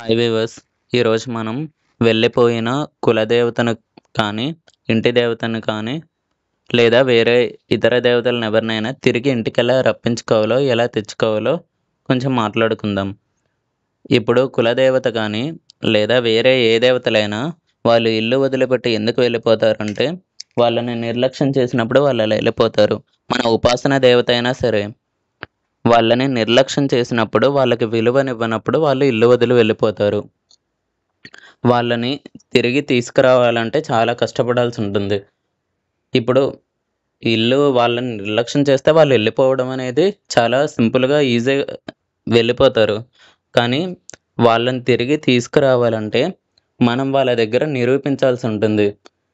hi weavers ఈరోజు మనం వెళ్ళిపోయిన కులదేవతను కానీ ఇంటి దేవతను కానీ లేదా వేరే ఇతర దేవతలను ఎవరినైనా తిరిగి ఇంటికి ఎలా రప్పించుకోవాలో ఎలా తెచ్చుకోవాలో కొంచెం మాట్లాడుకుందాం ఇప్పుడు కులదేవత కానీ లేదా వేరే ఏ దేవతలైనా వాళ్ళు ఇల్లు వదిలిపెట్టి ఎందుకు వెళ్ళిపోతారంటే వాళ్ళని నిర్లక్ష్యం చేసినప్పుడు వాళ్ళు అలా వెళ్ళిపోతారు మన ఉపాసన దేవత అయినా సరే వాళ్ళని నిర్లక్ష్యం చేసినప్పుడు వాళ్ళకి విలువనివ్వనప్పుడు వాళ్ళు ఇల్లు వదిలి వెళ్ళిపోతారు వాళ్ళని తిరిగి తీసుకురావాలంటే చాలా కష్టపడాల్సి ఉంటుంది ఇప్పుడు ఇల్లు వాళ్ళని నిర్లక్ష్యం చేస్తే వాళ్ళు వెళ్ళిపోవడం అనేది చాలా సింపుల్గా ఈజీగా వెళ్ళిపోతారు కానీ వాళ్ళని తిరిగి తీసుకురావాలంటే మనం వాళ్ళ దగ్గర నిరూపించాల్సి ఉంటుంది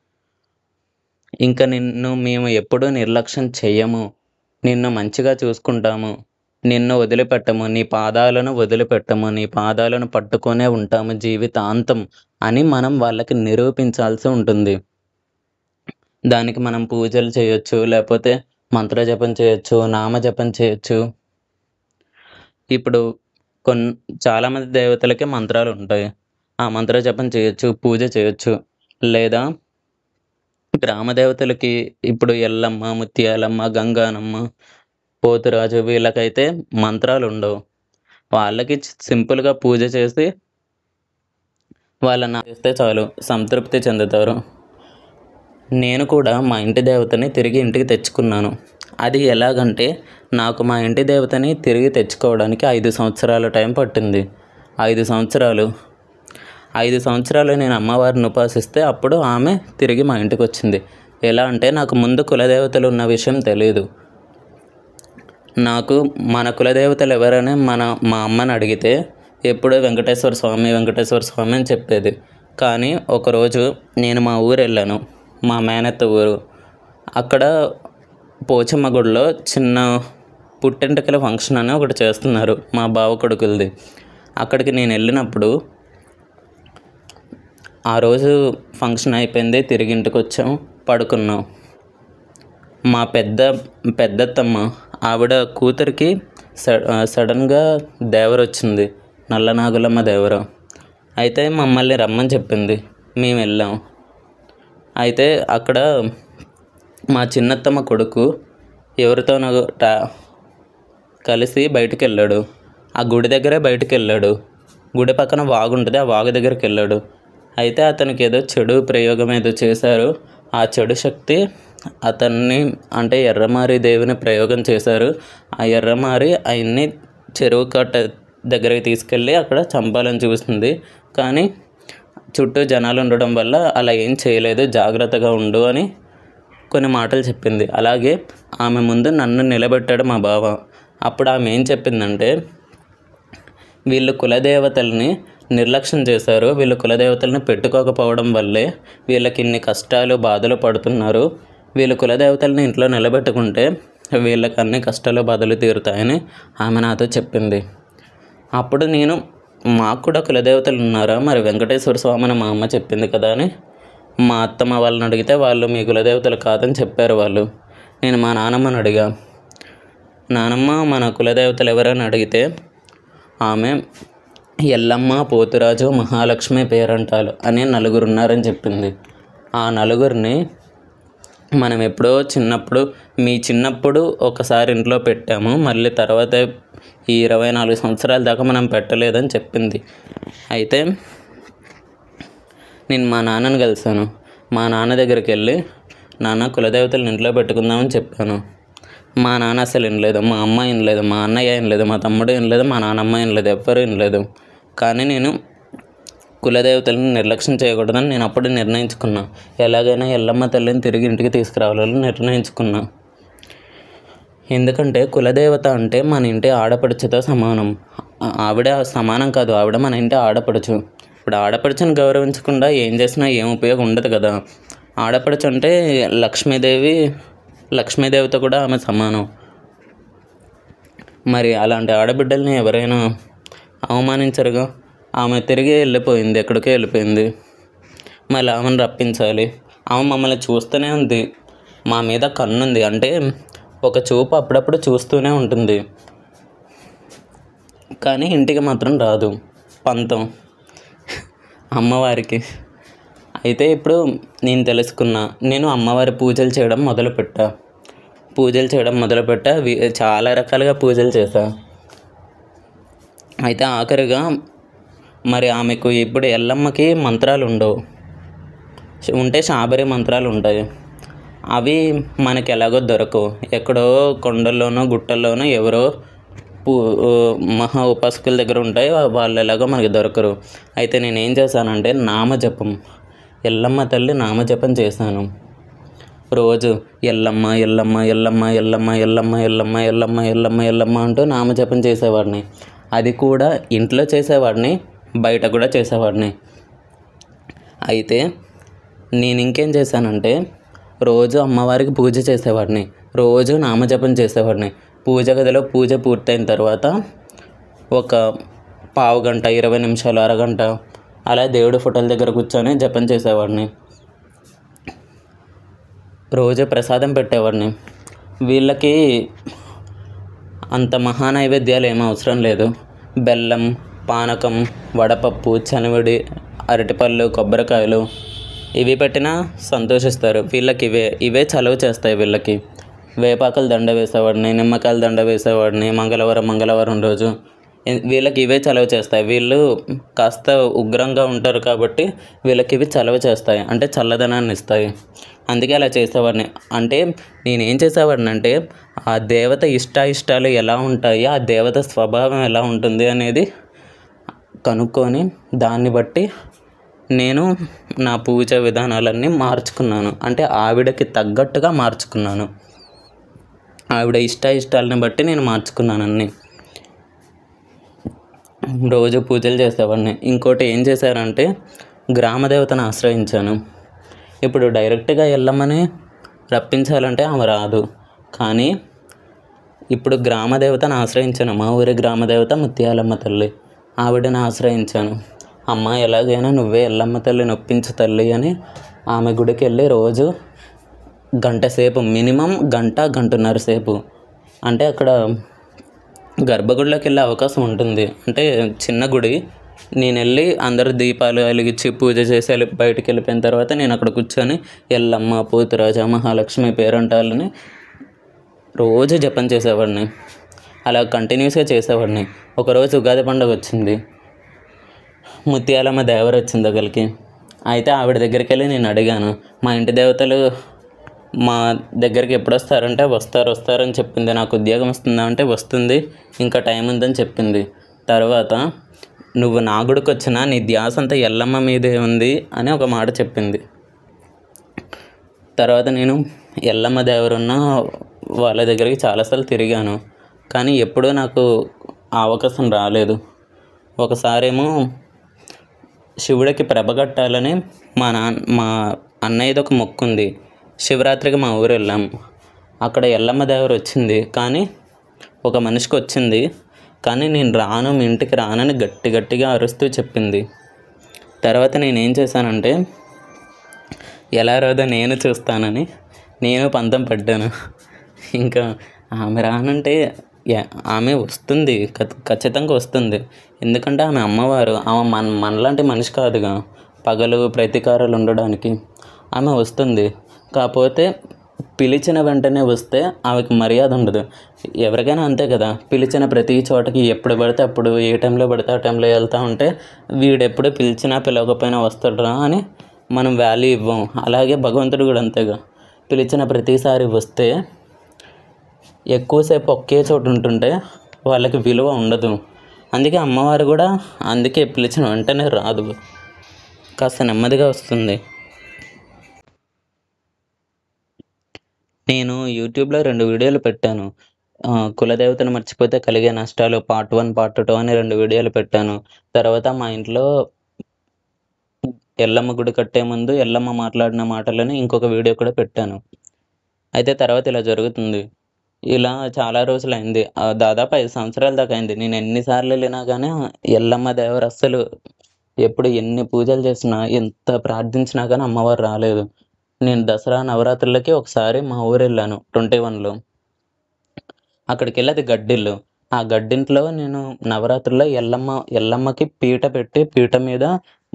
ఇంకా నిన్ను మేము ఎప్పుడూ నిర్లక్ష్యం చెయ్యము నిన్ను మంచిగా చూసుకుంటాము నిన్ను వదిలిపెట్టము నీ పాదాలను వదిలిపెట్టము నీ పాదాలను పట్టుకొనే ఉంటాము జీవితాంతం అని మనం వాళ్ళకి నిరూపించాల్సి ఉంటుంది దానికి మనం పూజలు చేయొచ్చు లేకపోతే మంత్రజపం చేయొచ్చు నామజపం చేయొచ్చు ఇప్పుడు కొన్ చాలామంది దేవతలకి మంత్రాలు ఉంటాయి ఆ మంత్రజపం చేయొచ్చు పూజ చేయొచ్చు లేదా గ్రామ దేవతలకి ఇప్పుడు ఎల్లమ్మ ముత్యాలమ్మ గంగానమ్మ పోతురాజు వీళ్ళకైతే మంత్రాలు ఉండవు వాళ్ళకి సింపుల్గా పూజ చేసి వాళ్ళని చేస్తే చాలు సంతృప్తి చెందుతారు నేను కూడా మా ఇంటి దేవతని తిరిగి ఇంటికి తెచ్చుకున్నాను అది ఎలాగంటే నాకు మా ఇంటి దేవతని తిరిగి తెచ్చుకోవడానికి ఐదు సంవత్సరాల టైం పట్టింది ఐదు సంవత్సరాలు ఐదు సంవత్సరాలు నేను అమ్మవారిని ఉపాసిస్తే అప్పుడు ఆమె తిరిగి మా ఇంటికి వచ్చింది ఎలా అంటే నాకు ముందు కులదేవతలు ఉన్న విషయం తెలియదు నాకు మన కులదేవతలు ఎవరని మన మా అమ్మని అడిగితే ఎప్పుడూ వెంకటేశ్వర స్వామి వెంకటేశ్వర స్వామి అని చెప్పేది కానీ ఒకరోజు నేను మా ఊరు వెళ్ళాను మా మేనత్త ఊరు అక్కడ పోచమ్మ గుడిలో చిన్న పుట్టెంటుకల ఫంక్షన్ అని ఒకటి చేస్తున్నారు మా బావ కొడుకులది అక్కడికి నేను వెళ్ళినప్పుడు ఆ రోజు ఫంక్షన్ అయిపోయింది తిరిగి ఇంటికి వచ్చాం పడుకున్నాం మా పెద్ద పెద్దత్తమ్మ ఆవిడ కూతురికి స సడన్గా దేవర వచ్చింది నల్లనాగులమ్మ దేవర అయితే మమ్మల్ని రమ్మని చెప్పింది మేము వెళ్ళాం అయితే అక్కడ మా చిన్నత్తమ్మ కొడుకు ఎవరితో నాకు టా కలిసి బయటికి వెళ్ళాడు ఆ గుడి దగ్గరే బయటికి వెళ్ళాడు గుడి పక్కన వాగు ఉంటుంది ఆ వాగు దగ్గరికి వెళ్ళాడు అయితే అతనికి ఏదో చెడు ప్రయోగం ఏదో చేశారు ఆ చెడు శక్తి అతన్ని అంటే ఎర్రమారి దేవుని ప్రయోగం చేశారు ఆ ఎర్రమారి ఆయన్ని చెరువు కట్ట దగ్గరికి తీసుకెళ్ళి అక్కడ చంపాలని చూస్తుంది కానీ చుట్టూ జనాలు ఉండడం వల్ల అలా ఏం చేయలేదు జాగ్రత్తగా ఉండు అని కొన్ని మాటలు చెప్పింది అలాగే ఆమె ముందు నన్ను నిలబెట్టాడు మా బావ అప్పుడు ఆమె ఏం చెప్పిందంటే వీళ్ళు కులదేవతల్ని నిర్లక్ష్యం చేశారు వీళ్ళు కులదేవతల్ని పెట్టుకోకపోవడం వల్లే వీళ్ళకి ఇన్ని కష్టాలు బాధలు పడుతున్నారు వీళ్ళు కులదేవతల్ని ఇంట్లో నిలబెట్టుకుంటే వీళ్ళకి అన్ని కష్టాలు బాధలు తీరుతాయని ఆమె నాతో చెప్పింది అప్పుడు నేను మాకు కూడా కులదేవతలు ఉన్నారా మరి వెంకటేశ్వర స్వామి అని మా అమ్మ చెప్పింది కదా అని మా అత్తమ్మ వాళ్ళని అడిగితే వాళ్ళు మీ కులదేవతలు కాదని చెప్పారు వాళ్ళు నేను మా నానమ్మని అడిగా నానమ్మ మన కులదేవతలు ఎవరని అడిగితే ఆమె ఎల్లమ్మ పోతురాజు మహాలక్ష్మి పేరంటాలు అని నలుగురు ఉన్నారని చెప్పింది ఆ నలుగురిని మనం ఎప్పుడో చిన్నప్పుడు మీ చిన్నప్పుడు ఒకసారి ఇంట్లో పెట్టాము మళ్ళీ తర్వాత ఈ ఇరవై నాలుగు సంవత్సరాల దాకా మనం పెట్టలేదని చెప్పింది అయితే నేను మా నాన్నని కలిశాను మా నాన్న దగ్గరికి వెళ్ళి నాన్న కులదేవతలను ఇంట్లో పెట్టుకుందామని చెప్పాను మా నాన్న అసలు వినలేదు మా అమ్మ వినలేదు మా అన్నయ్య వినలేదు మా తమ్ముడు వినలేదు మా నాన్నమ్మ వినలేదు ఎవ్వరూ వినలేదు కానీ నేను కులదేవతలను నిర్లక్ష్యం చేయకూడదని నేను అప్పుడు నిర్ణయించుకున్నా ఎలాగైనా ఎల్లమ్మ తల్లిని తిరిగి ఇంటికి తీసుకురావాలని నిర్ణయించుకున్నా ఎందుకంటే కులదేవత అంటే మన ఇంటి ఆడపడుచుతో సమానం ఆవిడ సమానం కాదు ఆవిడ మన ఇంటి ఆడపడుచు ఇప్పుడు ఆడపడుచుని గౌరవించకుండా ఏం చేసినా ఏం ఉపయోగం ఉండదు కదా ఆడపడుచు అంటే లక్ష్మీదేవి లక్ష్మీదేవితో కూడా ఆమె సమానం మరి అలాంటి ఆడబిడ్డల్ని ఎవరైనా అవమానించరుగా ఆమె తిరిగి వెళ్ళిపోయింది ఎక్కడికో వెళ్ళిపోయింది మళ్ళీ ఆమెను రప్పించాలి ఆమె మమ్మల్ని చూస్తూనే ఉంది మా మీద కన్నుంది అంటే ఒక చూపు అప్పుడప్పుడు చూస్తూనే ఉంటుంది కానీ ఇంటికి మాత్రం రాదు పంతం అమ్మవారికి అయితే ఇప్పుడు నేను తెలుసుకున్నా నేను అమ్మవారి పూజలు చేయడం మొదలుపెట్టా పూజలు చేయడం మొదలుపెట్టా వి- చాలా రకాలుగా పూజలు చేశా అయితే ఆఖరిగా మరి ఆమెకు ఇప్పుడు ఎల్లమ్మకి మంత్రాలు ఉండవు ఉంటే శాబరి మంత్రాలు ఉంటాయి అవి మనకి ఎలాగో దొరకవు ఎక్కడో కొండల్లోనో గుట్టల్లోనో ఎవరో పూ మహా ఉపాసకుల దగ్గర ఉంటాయి వాళ్ళు ఎలాగో మనకి దొరకరు అయితే నేను ఏం చేశానంటే నామజపం ఎల్లమ్మ తల్లి నామజపం చేశాను రోజు ఎల్లమ్మ ఎల్లమ్మ ఎల్లమ్మ ఎల్లమ్మ ఎల్లమ్మ ఎల్లమ్మ ఎల్లమ్మ ఎల్లమ్మ ఎల్లమ్మ అంటూ నామజపం చేసేవాడిని అది కూడా ఇంట్లో చేసేవాడిని బయట కూడా చేసేవాడిని అయితే నేను ఇంకేం చేశానంటే రోజు అమ్మవారికి పూజ చేసేవాడిని రోజు నామజపం చేసేవాడిని పూజ గదిలో పూజ పూర్తయిన తర్వాత ఒక పావు గంట ఇరవై నిమిషాలు అరగంట అలా దేవుడి ఫోటోల దగ్గర కూర్చొని జపం చేసేవాడిని రోజు ప్రసాదం పెట్టేవాడిని వీళ్ళకి అంత మహా నైవేద్యాలు ఏం అవసరం లేదు బెల్లం పానకం వడపప్పు చనివిడి అరటిపళ్ళు కొబ్బరికాయలు ఇవి పెట్టినా సంతోషిస్తారు వీళ్ళకి ఇవే ఇవే చలువ చేస్తాయి వీళ్ళకి వేపాకులు దండ వేసేవాడిని నిమ్మకాయలు దండ వేసేవాడిని మంగళవారం మంగళవారం రోజు ఇ- వీళ్ళకి ఇవే చలవ చేస్తాయి వీళ్ళు కాస్త ఉగ్రంగా ఉంటారు కాబట్టి వీళ్ళకి ఇవి చలవ చేస్తాయి అంటే చల్లదనాన్ని ఇస్తాయి అందుకే అలా చేసేవాడిని అంటే నేనేం చేసేవాడిని అంటే ఆ దేవత ఇష్టాయిష్టాలు ఎలా ఉంటాయి ఆ దేవత స్వభావం ఎలా ఉంటుంది అనేది కనుక్కొని దాన్ని బట్టి నేను నా పూజ విధానాలన్నీ మార్చుకున్నాను అంటే ఆవిడకి తగ్గట్టుగా మార్చుకున్నాను ఆవిడ ఇష్ట ఇష్టాలని బట్టి నేను మార్చుకున్నాను అన్నీ రోజు పూజలు చేసేవాడిని ఇంకోటి ఏం చేశారంటే గ్రామదేవతను ఆశ్రయించాను ఇప్పుడు డైరెక్ట్గా వెళ్ళమని రప్పించాలంటే ఆమె రాదు కానీ ఇప్పుడు గ్రామదేవతను ఆశ్రయించాను మా ఊరి గ్రామదేవత ముత్యాలమ్మ తల్లి ఆవిడని ఆశ్రయించాను అమ్మ ఎలాగైనా నువ్వే ఎల్లమ్మ తల్లి నొప్పించు తల్లి అని ఆమె గుడికి వెళ్ళి రోజు గంట సేపు మినిమం గంట గంటన్నర సేపు అంటే అక్కడ గర్భగుడిలోకి వెళ్ళే అవకాశం ఉంటుంది అంటే చిన్న గుడి నేను వెళ్ళి అందరు దీపాలు వెలిగించి పూజ చేసి వెళ్ళి బయటికి వెళ్ళిపోయిన తర్వాత నేను అక్కడ కూర్చొని ఎల్లమ్మ పూతరాజ మహాలక్ష్మి పేరంటాలని రోజు జపం చేసేవాడిని అలా కంటిన్యూస్గా చేసేవాడిని ఒకరోజు ఉగాది పండుగ వచ్చింది ముత్యాలమ్మ దేవర వచ్చింది దగ్గరికి అయితే ఆవిడ దగ్గరికి వెళ్ళి నేను అడిగాను మా ఇంటి దేవతలు మా దగ్గరికి ఎప్పుడు వస్తారంటే వస్తారు వస్తారని చెప్పింది నాకు ఉద్యోగం వస్తుందా అంటే వస్తుంది ఇంకా టైం ఉందని చెప్పింది తర్వాత నువ్వు నా గుడికి వచ్చినా నీ ధ్యాస అంతా ఎల్లమ్మ మీదే ఉంది అని ఒక మాట చెప్పింది తర్వాత నేను ఎల్లమ్మ దేవరున్న వాళ్ళ దగ్గరికి చాలాసార్లు తిరిగాను కానీ ఎప్పుడూ నాకు ఆ అవకాశం రాలేదు ఒకసారేమో శివుడికి ప్రభ కట్టాలని మా నాన్న మా అన్నయ్యది ఒక మొక్కు ఉంది శివరాత్రికి మా ఊరు వెళ్ళాం అక్కడ ఎల్లమ్మ దేవర వచ్చింది కానీ ఒక మనిషికి వచ్చింది కానీ నేను రాను మీ ఇంటికి రానని గట్టి గట్టిగా అరుస్తూ చెప్పింది తర్వాత నేను ఏం చేశానంటే ఎలా రాదో నేను చూస్తానని నేను పంతం పడ్డాను ఇంకా ఆమె రానంటే యా- ఆమె వస్తుంది ఖ- ఖచ్చితంగా వస్తుంది ఎందుకంటే ఆమె అమ్మవారు ఆమె మన మనలాంటి మనిషి కాదుగా పగలు ప్రతీకారాలు ఉండడానికి ఆమె వస్తుంది కాకపోతే పిలిచిన వెంటనే వస్తే ఆమెకు మర్యాద ఉండదు ఎవరికైనా అంతే కదా పిలిచిన ప్రతి చోటకి ఎప్పుడు పడితే అప్పుడు ఏ టైంలో పడితే ఆ టైంలో వెళ్తూ ఉంటే వీడెప్పుడు పిలిచినా పిలవకపోయినా వస్తాడురా అని మనం వాల్యూ ఇవ్వం అలాగే భగవంతుడు కూడా అంతేగా పిలిచిన ప్రతిసారి వస్తే ఎక్కువసేపు ఒకే చోటు ఉంటుంటే వాళ్ళకి విలువ ఉండదు అందుకే అమ్మవారు కూడా అందుకే పిలిచిన వెంటనే రాదు కాస్త నెమ్మదిగా వస్తుంది నేను యూట్యూబ్లో రెండు వీడియోలు పెట్టాను ఆ, కులదేవతను మర్చిపోతే కలిగే నష్టాలు పార్ట్ వన్ పార్ట్ టూ అని రెండు వీడియోలు పెట్టాను తర్వాత మా ఇంట్లో ఎల్లమ్మ గుడి కట్టే ముందు ఎల్లమ్మ మాట్లాడిన మాటలని ఇంకొక వీడియో కూడా పెట్టాను అయితే తర్వాత ఇలా జరుగుతుంది ఇలా చాలా రోజులు అయింది ఆ, దాదాపు ఐదు సంవత్సరాల దాకా అయింది నేను ఎన్నిసార్లు వెళ్ళినా కానీ ఎల్లమ్మ దేవరు అస్సలు ఎప్పుడు ఎన్ని పూజలు చేసినా ఎంత ప్రార్థించినా కానీ అమ్మవారు రాలేదు నేను దసరా నవరాత్రులకి ఒకసారి మా ఊరు వెళ్ళాను ట్వంటీ వన్లో అక్కడికి వెళ్ళి అది గడ్డిల్లు ఆ గడ్డింట్లో నేను నవరాత్రుల్లో ఎల్లమ్మ ఎల్లమ్మకి పీట పెట్టి పీట మీద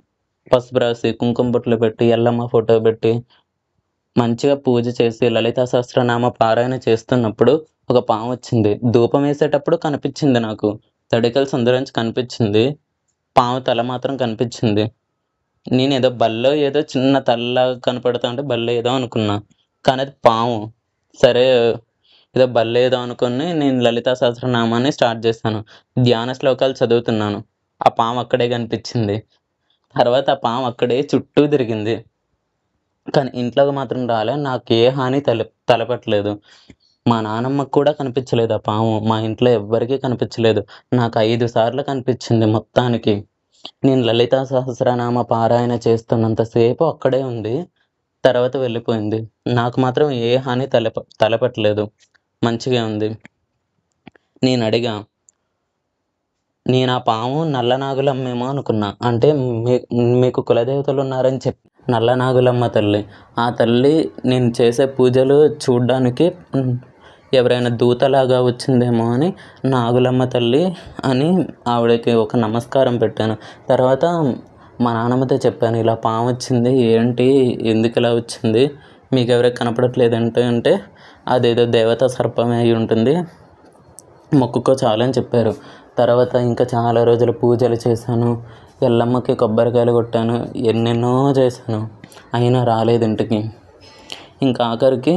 పసుపు రాసి కుంకుమ బొట్లు పెట్టి ఎల్లమ్మ ఫోటో పెట్టి మంచిగా పూజ చేసి లలితా సహస్రనామ పారాయణ చేస్తున్నప్పుడు ఒక పాము వచ్చింది ధూపం వేసేటప్పుడు కనిపించింది నాకు తడికల సుందరించి కనిపించింది పాము తల మాత్రం కనిపించింది నేను ఏదో బల్లో ఏదో చిన్న తలలాగా కనపడుతా ఉంటే బల్ల ఏదో అనుకున్నా కానీ అది పాము సరే ఏదో బల్ల ఏదో అనుకుని నేను లలితా సహస్రనామాన్ని స్టార్ట్ చేశాను ధ్యాన శ్లోకాలు చదువుతున్నాను ఆ పాము అక్కడే కనిపించింది తర్వాత ఆ పాము అక్కడే చుట్టూ తిరిగింది కానీ ఇంట్లోకి మాత్రం రాలే నాకు ఏ హాని తల తలపట్లేదు మా నానమ్మకు కూడా కనిపించలేదు ఆ పాము మా ఇంట్లో ఎవ్వరికీ కనిపించలేదు నాకు ఐదు సార్లు కనిపించింది మొత్తానికి నేను లలితా సహస్రనామ పారాయణ చేస్తున్నంతసేపు అక్కడే ఉంది తర్వాత వెళ్ళిపోయింది నాకు మాత్రం ఏ హాని తలప తలపట్లేదు మంచిగా ఉంది నేను అడిగా నేను ఆ పాము నల్లనాగులమ్మేమో అనుకున్నా అంటే మీ మీకు కులదేవతలు ఉన్నారని చెప్పి నల్లనాగులమ్మ తల్లి ఆ తల్లి నేను చేసే పూజలు చూడ్డానికి ఉమ్, ఎవరైనా దూతలాగా వచ్చిందేమో అని నాగులమ్మ తల్లి అని ఆవిడకి ఒక నమస్కారం పెట్టాను తర్వాత మా నాన్నమ్మతో చెప్పాను ఇలా పాము వచ్చింది ఏంటి ఎందుకు ఇలా వచ్చింది మీకు ఎవరికి కనపడట్లేదంటే అంటే అదేదో దేవతా సర్పమే అయి ఉంటుంది మొక్కుకో చాలని చెప్పారు తర్వాత ఇంకా చాలా రోజులు పూజలు చేశాను ఎల్లమ్మకి కొబ్బరికాయలు కొట్టాను ఎన్నెన్నో చేశాను అయినా రాలేదు ఇంటికి ఇంకా ఆఖరికి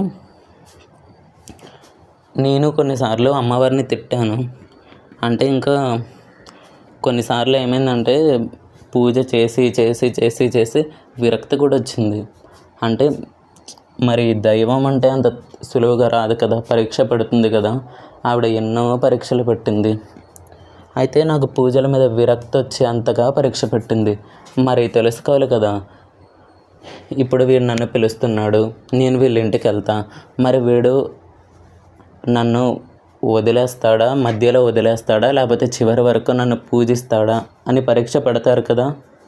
నేను కొన్నిసార్లు అమ్మవారిని తిట్టాను అంటే ఇంకా కొన్నిసార్లు ఏమైందంటే పూజ చేసి చేసి చేసి చేసి విరక్తి కూడా వచ్చింది అంటే మరి దైవం అంటే అంత సులువుగా రాదు కదా పరీక్ష పెడుతుంది కదా ఆవిడ ఎన్నో పరీక్షలు పెట్టింది అయితే నాకు పూజల మీద విరక్తి వచ్చి అంతగా పరీక్ష పెట్టింది మరి తెలుసుకోవాలి కదా ఇప్పుడు వీడు నన్ను పిలుస్తున్నాడు నేను వీళ్ళ ఇంటికి వెళ్తా మరి వీడు నన్ను వదిలేస్తాడా మధ్యలో వదిలేస్తాడా లేకపోతే చివరి వరకు నన్ను పూజిస్తాడా అని పరీక్ష పెడతారు కదా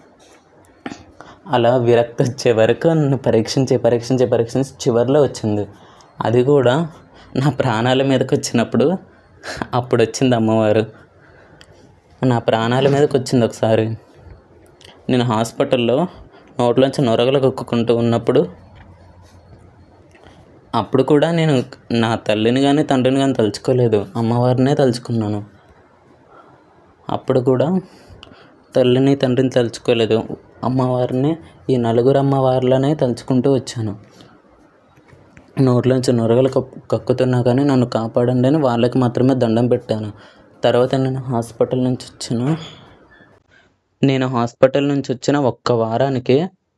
అలా విరక్తి వచ్చే వరకు నన్ను పరీక్షించి పరీక్షించి పరీక్షించి చివరిలో వచ్చింది అది కూడా నా ప్రాణాల మీదకి వచ్చినప్పుడు అప్పుడు వచ్చింది అమ్మవారు నా ప్రాణాల మీదకి వచ్చింది ఒకసారి నేను హాస్పిటల్లో నోట్లోంచి నొరగలు కక్కుకుంటూ ఉన్నప్పుడు అప్పుడు కూడా నేను నా తల్లిని కానీ తండ్రిని కానీ తలుచుకోలేదు అమ్మవారినే తలుచుకున్నాను అప్పుడు కూడా తల్లిని తండ్రిని తలుచుకోలేదు అమ్మవారిని ఈ నలుగురు అమ్మవార్లనే తలుచుకుంటూ వచ్చాను నోట్లోంచి నొరగలు కక్కు కక్కుతున్నా కానీ నన్ను కాపాడండి అని వాళ్ళకి మాత్రమే దండం పెట్టాను తర్వాత నేను హాస్పిటల్ నుంచి వచ్చిన నేను హాస్పిటల్ నుంచి వచ్చిన ఒక్క వారానికి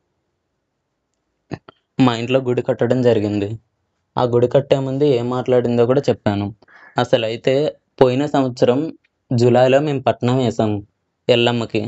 మా ఇంట్లో గుడి కట్టడం జరిగింది ఆ గుడి కట్టే ముందు ఏం మాట్లాడిందో కూడా చెప్పాను అసలు అయితే పోయిన సంవత్సరం జూలైలో మేము పట్నం వేసాము ఎల్లమ్మకి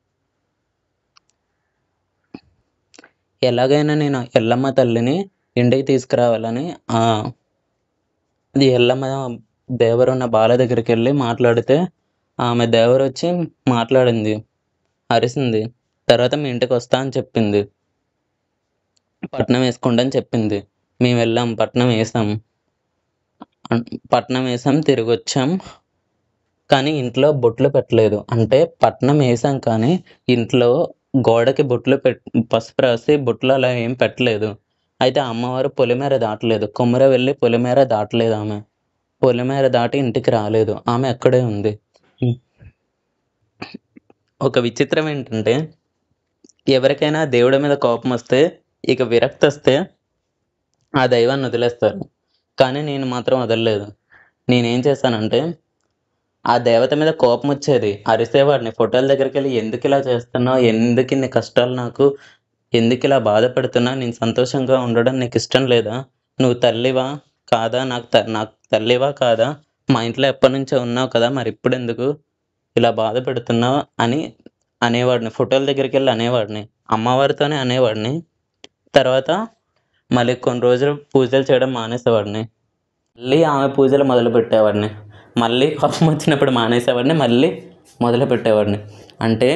ఎలాగైనా నేను ఎల్లమ్మ తల్లిని ఇంటికి తీసుకురావాలని ఆ అది ఎల్లమ్మ దేవరు ఉన్న బాల దగ్గరికి వెళ్ళి మాట్లాడితే ఆమె దేవరు వచ్చి మాట్లాడింది అరిసింది తర్వాత మీ ఇంటికి వస్తా అని చెప్పింది పట్నం వేసుకోండి అని చెప్పింది మేము వెళ్ళాం పట్నం వేసాం అన్- పట్నం వేసాం తిరిగి వచ్చాం కానీ ఇంట్లో బొట్లు పెట్టలేదు అంటే పట్నం వేసాం కానీ ఇంట్లో గోడకి బొట్లు పెట్ పసుపు రాసి బొట్లు అలా ఏం పెట్టలేదు అయితే అమ్మవారు పొలిమేర దాటలేదు కొమ్మర వెళ్ళి పొలిమేర దాటలేదు ఆమె పొలిమేర దాటి ఇంటికి రాలేదు ఆమె అక్కడే ఉంది ఒక విచిత్రం ఏంటంటే ఎవరికైనా దేవుడి మీద కోపం వస్తే ఇక విరక్తి వస్తే ఆ దైవాన్ని వదిలేస్తారు కానీ నేను మాత్రం వదలలేదు నేనేం చేశానంటే ఆ దేవత మీద కోపం వచ్చేది అరిసేవాడిని ఫోటోల దగ్గరికి వెళ్ళి ఎందుకు ఇలా చేస్తున్నావు ఎందుకు ఇన్ని కష్టాలు నాకు ఎందుకు ఇలా బాధపడుతున్నా నేను సంతోషంగా ఉండడం నీకు ఇష్టం లేదా నువ్వు తల్లివా కాదా నాకు త నాకు తల్లివా కాదా మా ఇంట్లో ఎప్పటి నుంచో ఉన్నావు కదా మరి ఇప్పుడు ఎందుకు ఇలా బాధ పెడుతున్నావు అని అనేవాడిని ఫోటోల దగ్గరికి వెళ్ళి అనేవాడిని అమ్మవారితోనే అనేవాడిని తర్వాత మళ్ళీ కొన్ని రోజులు పూజలు చేయడం మానేసేవాడిని మళ్ళీ ఆమె పూజలు మొదలు పెట్టేవాడిని మళ్ళీ కోపం వచ్చినప్పుడు మానేసేవాడిని మళ్ళీ మొదలు పెట్టేవాడిని అంటే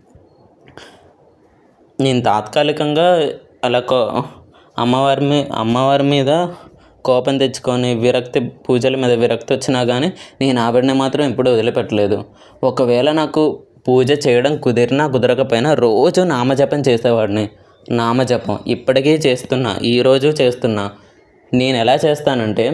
నేను తాత్కాలికంగా అలా కో అమ్మవారి మీ అమ్మవారి మీద కోపం తెచ్చుకొని విరక్తి పూజల మీద విరక్తి వచ్చినా కానీ నేను ఆవిడని మాత్రం ఎప్పుడూ వదిలిపెట్టలేదు ఒకవేళ నాకు పూజ చేయడం కుదిరినా కుదరకపోయినా రోజు నామజపం చేసేవాడిని నామజపం ఇప్పటికీ చేస్తున్నా ఈరోజు చేస్తున్నా నేను ఎలా చేస్తానంటే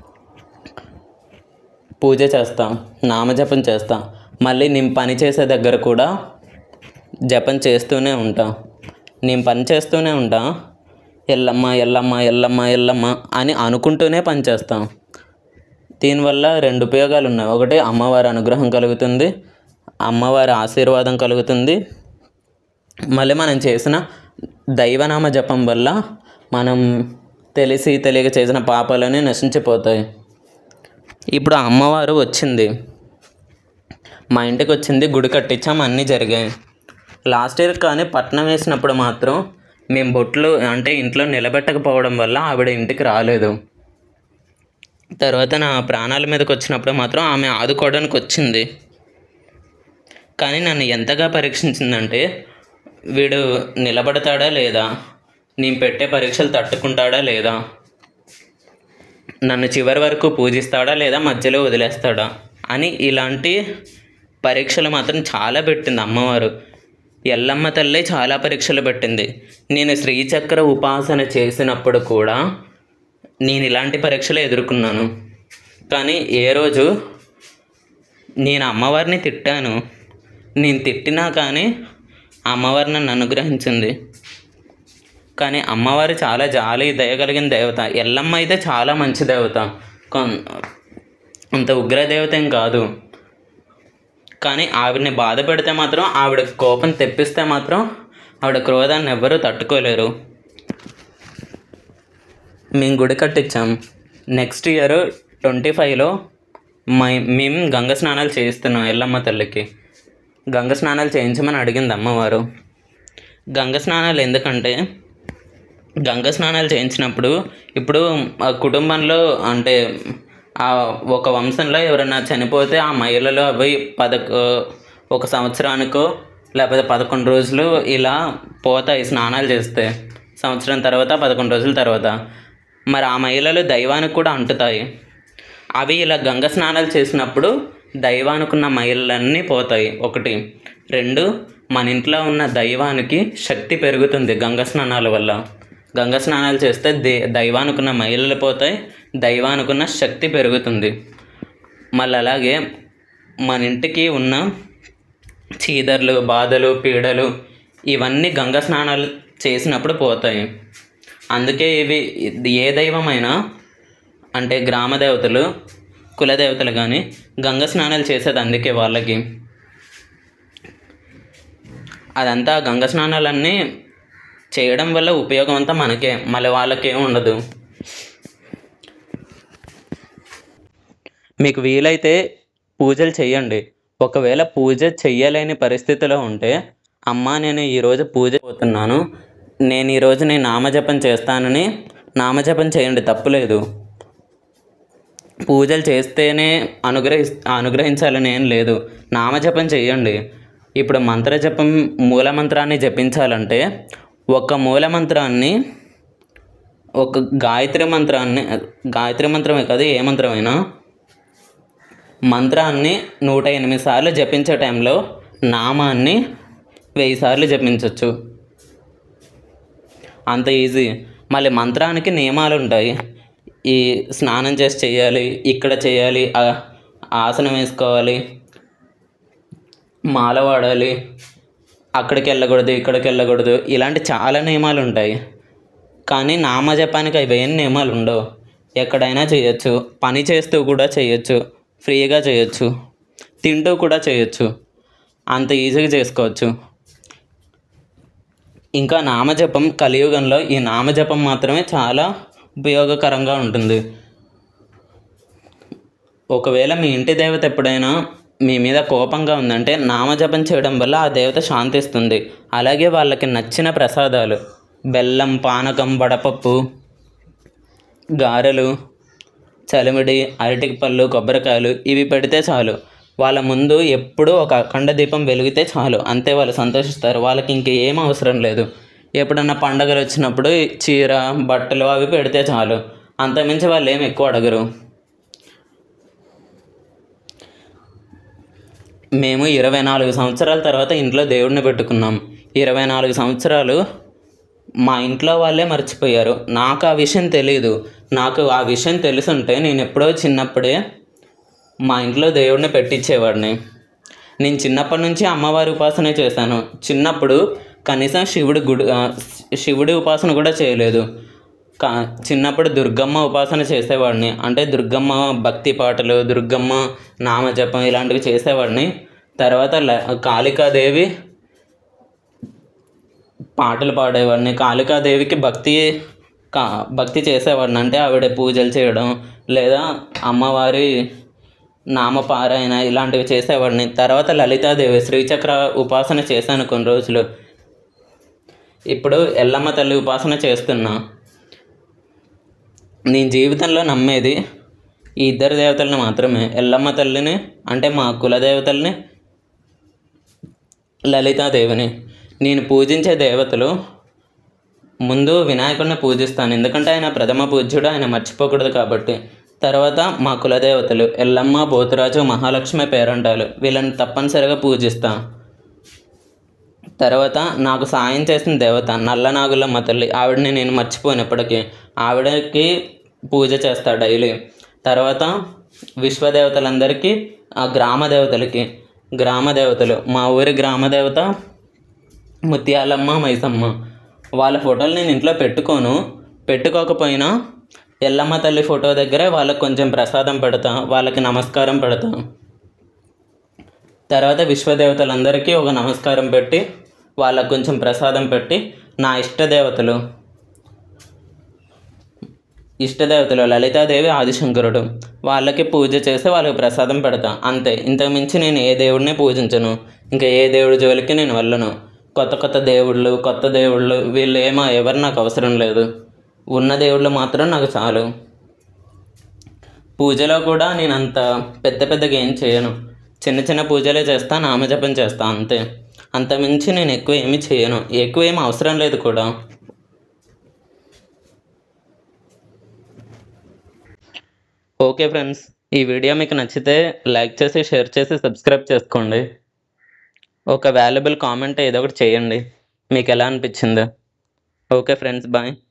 పూజ చేస్తా నామజపం చేస్తా మళ్ళీ నేను పని చేసే దగ్గర కూడా జపం చేస్తూనే ఉంటా నేను పని చేస్తూనే ఉంటా ఎల్లమ్మ ఎల్లమ్మ ఎల్లమ్మ ఎల్లమ్మ అని అనుకుంటూనే పని చేస్తాం దీనివల్ల రెండు ఉపయోగాలు ఉన్నాయి ఒకటి అమ్మవారి అనుగ్రహం కలుగుతుంది అమ్మవారి ఆశీర్వాదం కలుగుతుంది మళ్ళీ మనం చేసిన దైవనామ జపం వల్ల మనం తెలిసి తెలియక చేసిన పాపాలని నశించిపోతాయి ఇప్పుడు ఆ అమ్మవారు వచ్చింది మా ఇంటికి వచ్చింది గుడి కట్టించాం అన్నీ జరిగాయి లాస్ట్ ఇయర్ కానీ పట్నం వేసినప్పుడు మాత్రం మేము బొట్లు అంటే ఇంట్లో నిలబెట్టకపోవడం వల్ల ఆవిడ ఇంటికి రాలేదు తర్వాత నా ప్రాణాల మీదకి వచ్చినప్పుడు మాత్రం ఆమె ఆదుకోవడానికి వచ్చింది కానీ నన్ను ఎంతగా పరీక్షించిందంటే వీడు నిలబడతాడా లేదా నేను పెట్టే పరీక్షలు తట్టుకుంటాడా లేదా నన్ను చివరి వరకు పూజిస్తాడా లేదా మధ్యలో వదిలేస్తాడా అని ఇలాంటి పరీక్షలు మాత్రం చాలా పెట్టింది అమ్మవారు ఎల్లమ్మ తల్లి చాలా పరీక్షలు పెట్టింది నేను శ్రీచక్ర ఉపాసన చేసినప్పుడు కూడా నేను ఇలాంటి పరీక్షలు ఎదుర్కొన్నాను కానీ ఏ రోజు నేను అమ్మవారిని తిట్టాను నేను తిట్టినా కానీ అమ్మవారు నన్ను అనుగ్రహించింది కానీ అమ్మవారు చాలా జాలి దయగలిగిన దేవత ఎల్లమ్మ అయితే చాలా మంచి దేవత కొన్- అంత ఉగ్ర దేవత ఏం కాదు కానీ ఆవిడని బాధ పెడితే మాత్రం ఆవిడ కోపం తెప్పిస్తే మాత్రం ఆవిడ క్రోధాన్ని ఎవ్వరూ తట్టుకోలేరు మేము గుడి కట్టించాం నెక్స్ట్ ఇయర్ ట్వంటీ ఫైవ్లో మై మేము గంగ స్నానాలు చేయిస్తున్నాం ఎల్లమ్మ తల్లికి గంగ స్నానాలు చేయించమని అడిగింది అమ్మవారు గంగ స్నానాలు ఎందుకంటే గంగ స్నానాలు చేయించినప్పుడు ఇప్పుడు ఆ కుటుంబంలో అంటే ఆ ఒక వంశంలో ఎవరైనా చనిపోతే ఆ మహిళలు అవి పదక ఒక సంవత్సరానికో లేకపోతే పదకొండు రోజులు ఇలా పోతాయి స్నానాలు చేస్తే సంవత్సరం తర్వాత పదకొండు రోజుల తర్వాత మరి ఆ మహిళలు దైవానికి కూడా అంటుతాయి అవి ఇలా గంగ స్నానాలు చేసినప్పుడు దైవానుకున్న మహిళలన్నీ పోతాయి ఒకటి రెండు మన ఇంట్లో ఉన్న దైవానికి శక్తి పెరుగుతుంది గంగ స్నానాల వల్ల గంగ స్నానాలు చేస్తే దే దైవానుకున్న మహిళలు పోతాయి దైవానుకున్న శక్తి పెరుగుతుంది మళ్ళీ అలాగే మన ఇంటికి ఉన్న చీదర్లు బాధలు పీడలు ఇవన్నీ గంగ స్నానాలు చేసినప్పుడు పోతాయి అందుకే ఇవి ఏ దైవమైనా అంటే గ్రామ దేవతలు కులదేవతలు కానీ గంగ స్నానాలు చేసేది అందుకే వాళ్ళకి అదంతా గంగ స్నానాలన్నీ చేయడం వల్ల ఉపయోగం అంతా మనకే మళ్ళీ వాళ్ళకేం ఉండదు మీకు వీలైతే పూజలు చేయండి ఒకవేళ పూజ చెయ్యలేని పరిస్థితిలో ఉంటే అమ్మా నేను ఈరోజు పూజ పోతున్నాను నేను ఈరోజు నేను నామజపం చేస్తానని నామజపం చేయండి తప్పులేదు పూజలు చేస్తేనే అనుగ్రహి అనుగ్రహించాలని ఏం లేదు నామజపం చేయండి ఇప్పుడు మంత్రజపం మూలమంత్రాన్ని జపించాలంటే ఒక మూలమంత్రాన్ని ఒక గాయత్రి మంత్రాన్ని గాయత్రి మంత్రమే కాదు ఏ మంత్రమైనా మంత్రాన్ని నూట ఎనిమిది సార్లు జపించే టైంలో నామాన్ని వెయ్యి సార్లు జపించవచ్చు అంత ఈజీ మళ్ళీ మంత్రానికి నియమాలు ఉంటాయి ఈ స్నానం చేసి చేయాలి ఇక్కడ చేయాలి ఆ- ఆసనం వేసుకోవాలి మాల వాడాలి అక్కడికి వెళ్ళకూడదు ఇక్కడికి వెళ్ళకూడదు ఇలాంటి చాలా నియమాలు ఉంటాయి కానీ నామజపానికి అవి ఏం నియమాలు ఉండవు ఎక్కడైనా చేయొచ్చు పని చేస్తూ కూడా చేయొచ్చు ఫ్రీగా చేయొచ్చు తింటూ కూడా చేయొచ్చు అంత ఈజీగా చేసుకోవచ్చు ఇంకా నామజపం కలియుగంలో ఈ నామజపం మాత్రమే చాలా ఉపయోగకరంగా ఉంటుంది ఒకవేళ మీ ఇంటి దేవత ఎప్పుడైనా మీ మీద కోపంగా ఉందంటే నామజపం చేయడం వల్ల ఆ దేవత శాంతిస్తుంది అలాగే వాళ్ళకి నచ్చిన ప్రసాదాలు బెల్లం పానకం వడపప్పు గారెలు చలిమిడి అరటికి పళ్ళు కొబ్బరికాయలు ఇవి పెడితే చాలు వాళ్ళ ముందు ఎప్పుడూ ఒక అఖండ దీపం వెలిగితే చాలు అంతే వాళ్ళు సంతోషిస్తారు వాళ్ళకి ఇంకేం అవసరం లేదు ఎప్పుడన్నా పండగలు వచ్చినప్పుడు చీర బట్టలు అవి పెడితే చాలు అంతకుమించి వాళ్ళు ఏం ఎక్కువ అడగరు మేము ఇరవై నాలుగు సంవత్సరాల తర్వాత ఇంట్లో దేవుడిని పెట్టుకున్నాం ఇరవై నాలుగు సంవత్సరాలు మా ఇంట్లో వాళ్ళే మర్చిపోయారు నాకు ఆ విషయం తెలియదు నాకు ఆ విషయం తెలుసుంటే నేను ఎప్పుడో చిన్నప్పుడే మా ఇంట్లో దేవుడిని పెట్టించేవాడిని నేను చిన్నప్పటి నుంచి అమ్మవారి ఉపాసన చేశాను చిన్నప్పుడు కనీసం శివుడి గుడి ఆ, శివుడి ఉపాసన కూడా చేయలేదు కా చిన్నప్పుడు దుర్గమ్మ ఉపాసన చేసేవాడిని అంటే దుర్గమ్మ భక్తి పాటలు దుర్గమ్మ నామజపం ఇలాంటివి చేసేవాడిని తర్వాత ల- కాళికాదేవి పాటలు పాడేవాడిని కాళికాదేవికి భక్తి కా భక్తి చేసేవాడిని అంటే ఆవిడ పూజలు చేయడం లేదా అమ్మవారి నామపారాయణ ఇలాంటివి చేసేవాడిని తర్వాత లలితాదేవి శ్రీచక్ర ఉపాసన చేశాను కొన్ని రోజులు ఇప్పుడు ఎల్లమ్మ తల్లి ఉపాసన చేస్తున్నా నేను జీవితంలో నమ్మేది ఈ ఇద్దరు దేవతల్ని మాత్రమే ఎల్లమ్మ తల్లిని అంటే మా కులదేవతల్ని లలితాదేవిని నేను పూజించే దేవతలు ముందు వినాయకుడిని పూజిస్తాను ఎందుకంటే ఆయన ప్రథమ పూజ్యుడు ఆయన మర్చిపోకూడదు కాబట్టి తర్వాత మా కులదేవతలు ఎల్లమ్మ పోతురాజు మహాలక్ష్మి పేరంటాలు వీళ్ళని తప్పనిసరిగా పూజిస్తా తర్వాత నాకు సాయం చేసిన దేవత నల్లనాగులమ్మ తల్లి ఆవిడని నేను మర్చిపోను ఎప్పటికీ ఆవిడకి పూజ చేస్తా డైలీ తర్వాత విశ్వదేవతలందరికీ ఆ గ్రామ దేవతలకి గ్రామ దేవతలు మా ఊరి గ్రామ దేవత ముత్యాలమ్మ మైసమ్మ వాళ్ళ ఫోటోలు నేను ఇంట్లో పెట్టుకోను పెట్టుకోకపోయినా ఎల్లమ్మ తల్లి ఫోటో దగ్గరే వాళ్ళకి కొంచెం ప్రసాదం పెడతా వాళ్ళకి నమస్కారం పెడతా తర్వాత విశ్వదేవతలందరికీ ఒక నమస్కారం పెట్టి వాళ్ళకు కొంచెం ప్రసాదం పెట్టి నా ఇష్టదేవతలు ఇష్టదేవతలు లలితాదేవి ఆదిశంకరుడు వాళ్ళకి పూజ చేసి వాళ్ళకి ప్రసాదం పెడతా అంతే ఇంతకుమించి నేను ఏ దేవుడిని పూజించను ఇంకా ఏ దేవుడి జోలికి నేను వెళ్ళను కొత్త కొత్త దేవుళ్ళు కొత్త దేవుళ్ళు వీళ్ళు ఏమో ఎవరు నాకు అవసరం లేదు ఉన్న దేవుళ్ళు మాత్రం నాకు చాలు పూజలో కూడా నేను అంత పెద్ద పెద్దగా ఏం చేయను చిన్న చిన్న పూజలే చేస్తా నామజపం చేస్తా అంతే అంత మించి నేను ఎక్కువ ఏమీ చేయను ఎక్కువ ఏం అవసరం లేదు కూడా ఓకే ఫ్రెండ్స్ ఈ వీడియో మీకు నచ్చితే లైక్ చేసి షేర్ చేసి సబ్స్క్రైబ్ చేసుకోండి ఒక వాల్యుబుల్ కామెంట్ ఏదో ఒకటి చేయండి మీకు ఎలా అనిపించిందో ఓకే ఫ్రెండ్స్ బాయ్